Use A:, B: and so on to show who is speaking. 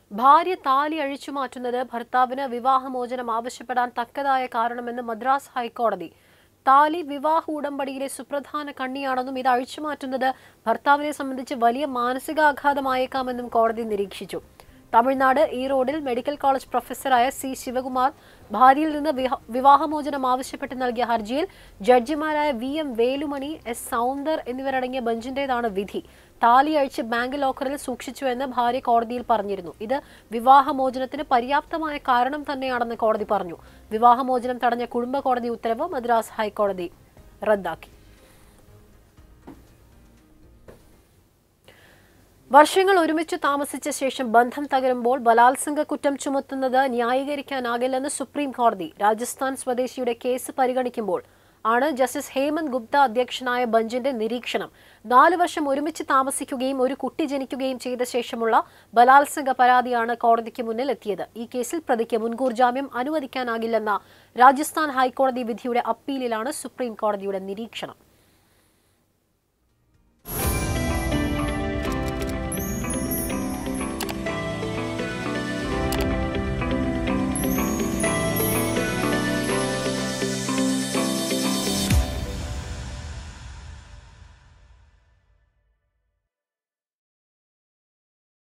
A: ഭാര്യ താലി അഴിച്ചു മാറ്റുന്നത് ഭർത്താവിന് വിവാഹമോചനം ആവശ്യപ്പെടാൻ തക്കതായ കാരണമെന്ന് മദ്രാസ് ഹൈക്കോടതി താലി വിവാഹ ഉടമ്പടിയിലെ സുപ്രധാന കണ്ണിയാണെന്നും ഇത് അഴിച്ചുമാറ്റുന്നത് ഭർത്താവിനെ സംബന്ധിച്ച് വലിയ മാനസികാഘാതമായേക്കാമെന്നും കോടതി നിരീക്ഷിച്ചു തമിഴ്നാട് ഈറോഡിൽ മെഡിക്കൽ കോളേജ് പ്രൊഫസറായ സി ശിവകുമാർ ഭാര്യയിൽ നിന്ന് വിഹ- വിവാഹമോചനം ആവശ്യപ്പെട്ട് നൽകിയ ഹർജിയിൽ ജഡ്ജിമാരായ V M Velumani S Soundar എന്നിവരടങ്ങിയ ബെഞ്ചിന്റേതാണ് വിധി താലി അഴിച്ച് ബാങ്ക് ലോക്കറിൽ സൂക്ഷിച്ചുവെന്ന് ഭാര്യ കോടതിയിൽ പറഞ്ഞിരുന്നു ഇത് വിവാഹമോചനത്തിന് പര്യാപ്തമായ കാരണം തന്നെയാണെന്ന് കോടതി പറഞ്ഞു വിവാഹമോചനം തടഞ്ഞ കുടുംബ കോടതി ഉത്തരവ് മദ്രാസ് ഹൈക്കോടതി റദ്ദാക്കി വർഷങ്ങൾ ഒരുമിച്ച് താമസിച്ച ശേഷം ബന്ധം തകരുമ്പോൾ ബലാത്സംഗ കുറ്റം ചുമത്തുന്നത് ന്യായീകരിക്കാനാകില്ലെന്ന് സുപ്രീം കോടതി രാജസ്ഥാൻ സ്വദേശിയുടെ കേസ് പരിഗണിക്കുമ്പോൾ ആണ് ജസ്റ്റിസ് ഹേമന്ത് ഗുപ്ത അധ്യക്ഷനായ ബെഞ്ചിന്റെ നിരീക്ഷണം നാല് വർഷം ഒരുമിച്ച് താമസിക്കുകയും ഒരു കുട്ടി ജനിക്കുകയും ചെയ്ത ശേഷമുള്ള ബലാത്സംഗ പരാതിയാണ് കോടതിക്ക് മുന്നിൽ എത്തിയത് ഈ കേസിൽ പ്രതിക്ക് മുൻകൂർ ജാമ്യം അനുവദിക്കാനാകില്ലെന്ന രാജസ്ഥാൻ ഹൈക്കോടതി വിധിയുടെ അപ്പീലിലാണ് സുപ്രീം കോടതിയുടെ നിരീക്ഷണം